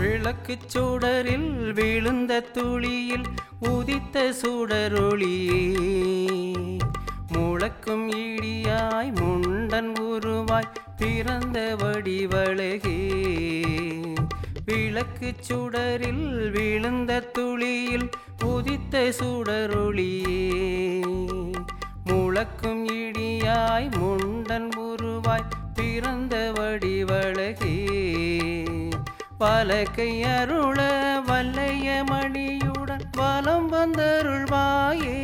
விளக்குச் சுடரில் விழுந்த துளியில் உதித்த சுடரொளியே முழக்கும் இடியாய் முண்டன் உருவாய் பிறந்த வடிவழகே விளக்குச் சுடரில் விழுந்த துளியில் உதித்த சுடரொளியே முழக்கும் இடியாய் முண்டன் உருவாய் பிறந்த வடிவழகே பலக்கை அருள வல்லைய மணியுடன் வலம் வந்தருள்வாயே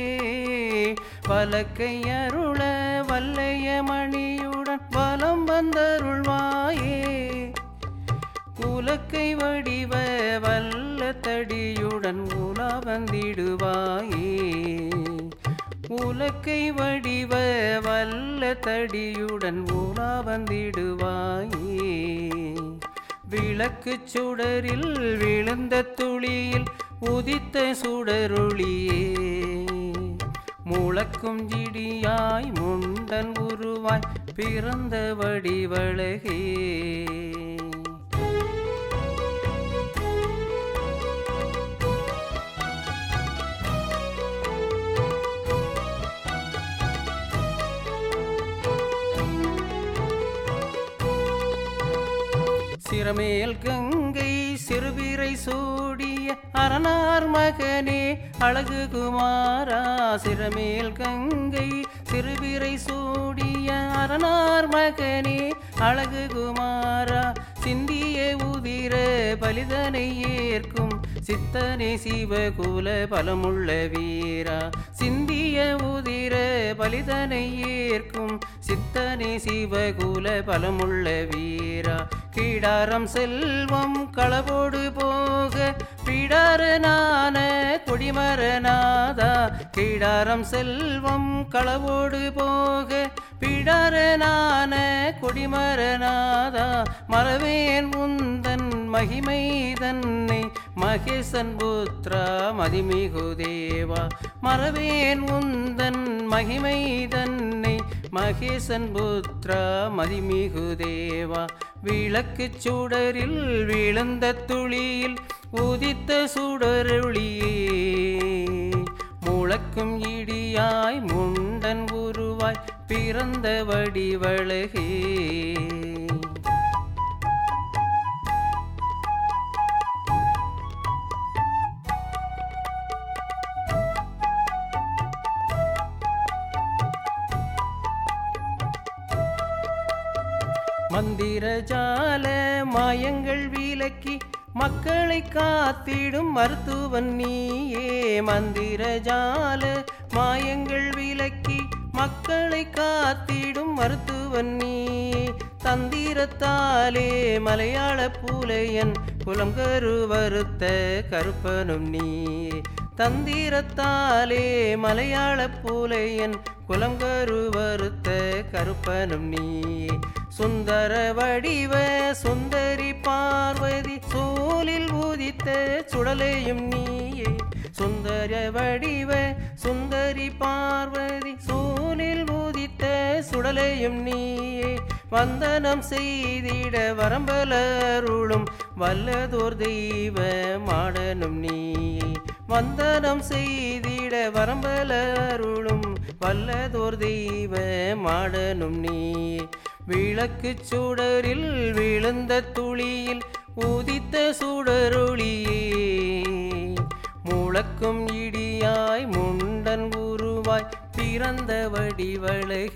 பலக்கை அருள வல்லைய மணியுடன் வலம் வந்தருள்வாயே உலக்கை வடிவ வல்ல தடியுடன் உலா வந்திடுவாயே உலக்கை வடிவ வல்ல தடியுடன் உலா வந்திடுவாயே விளக்கு சுடரில் விழுந்த துளியில் உதித்த சுடரொளியே முழக்கும் ஜிடியாய் முண்டன் உருவாய் பிறந்த வடிவழகே சிறமேல் கங்கை சிறுபிறை சூடிய அரணார் மகனே அழகு குமாரா சிறமேல் கங்கை சிறுபிறை சூடிய அரணார் மகனே அழகு குமாரா சிந்திய உதிர பலிதனை ஏற்கும் சித்தனே சிவகுல பலமுள்ள வீரா சிந்திய உதிர பலிதனை ஏற்கும் சித்தனே சிவகுல பலமுள்ள வீரா கீடாரம் செல்வம் களவோடு போக பிடாரனான கொடிமரநாதா கீடாரம் செல்வம் களவோடு போக பிடாரனான கொடிமரநாதா மறவேன் உந்தன் மகிமை தன்னை மகேசன் புத்ரா மதிமிகு தேவா மறவேன் உந்தன் மகிமை தன்னை மகேசன் புத்ரா மதிமிகு தேவா விளக்கு சுடரில் விழுந்த துளியில் உதித்த சுடரொளியே முழக்கும் இடியாய் முண்டன் உருவாய் பிறந்த வடிவழகே மந்திரஜால மாயங்கள் விலக்கி மக்களை காத்திடும் மருத்துவன் நீயே மந்திரஜால மாயங்கள் விலக்கி மக்களை காத்திடும் மருத்துவன் நீயே தந்திரத்தாலே மலையாள பூலையன் குலம் கருவறுத்த கருப்பனும் நீயே தந்திரத்தாலே மலையாள பூலையன் குலம் கருவறுத்த கருப்பனும் நீயே சுந்தர வடிவ சுந்தரி பார்வதி சூலில் உதித்த சுடலையும் நீயே சுந்தர வடிவ சுந்தரி பார்வதி சூலில் உதித்த சுடலையும் நீயே வந்தனம் செய்திட வரம்பலருளும் வல்லதோர் தெய்வ மாடனும் நீயே வந்தனம் செய்திட வரம்பலருளும் வல்லதோர் தெய்வ மாடனும் நீயே விளக்கு சுடரில் விழுந்த துளியில் உதித்த சுடரொளியே முழக்கும் இடியாய் முண்டன் உருவாய் பிறந்த வடிவழகே பிறந்த வடிவழகே பிறந்த வடிவழகே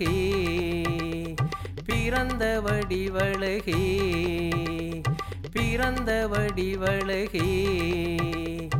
பிறந்த வடிவழகே